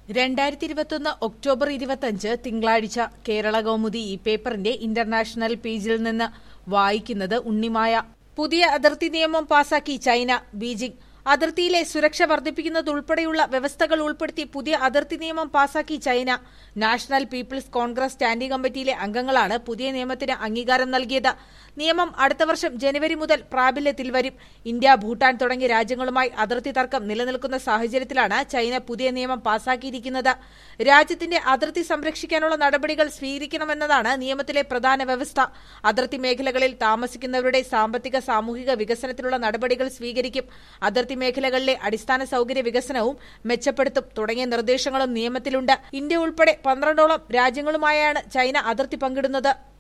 രണ്ടായിരത്തി ഇരുപത്തൊന്ന് ഒക്ടോബർ ഇരുപത്തഞ്ച് തിങ്കളാഴ്ച കേരള കൗമുദി ഈ പേപ്പറിന്റെ ഇന്റർനാഷണൽ പേജിൽ നിന്ന് വായിക്കുന്നത് ഉണ്ണിമായ പുതിയ അതിർത്തി നിയമം പാസാക്കി ചൈന ബീജിംഗ് അതിർത്തിയിലെ സുരക്ഷ വർദ്ധിപ്പിക്കുന്നതുൾപ്പെടെയുള്ള വ്യവസ്ഥകൾ ഉൾപ്പെടുത്തി പുതിയ അതിർത്തി നിയമം പാസാക്കി China national people's congress standing കമ്മിറ്റിയിലെ അംഗങ്ങളാണ് പുതിയ നിയമത്തിന് അംഗീകാരം നൽകിയത് നിയമം അടുത്ത വർഷം ജനുവരി മുതൽ പ്രാബല്യത്തിൽ വരും ഇന്ത്യ ഭൂട്ടാൻ തുടങ്ങിയ രാജ്യങ്ങളുമായി അതിർത്തി തർക്കം നിലനിൽക്കുന്ന സാഹചര്യത്തിലാണ് ചൈന പുതിയ നിയമം പാസാക്കിയിരിക്കുന്നത് രാജ്യത്തിന്റെ അതിർത്തി സംരക്ഷിക്കാനുള്ള നടപടികൾ സ്വീകരിക്കണമെന്നതാണ് നിയമത്തിലെ പ്രധാന വ്യവസ്ഥ അതിർത്തി മേഖലകളിൽ താമസിക്കുന്നവരുടെ സാമ്പത്തിക സാമൂഹിക വികസനത്തിനുള്ള നടപടികൾ സ്വീകരിക്കും അതിർത്തി മേഖലകളിലെ അടിസ്ഥാന സൌകര്യ വികസനവും മെച്ചപ്പെടുത്തും തുടങ്ങിയ നിർദ്ദേശങ്ങളും നിയമത്തിലുണ്ട് ഇന്ത്യ ഉൾപ്പെടെ പന്ത്രണ്ടോളം രാജ്യങ്ങളുമായാണ് ചൈന അതിർത്തി പങ്കിടുന്നത്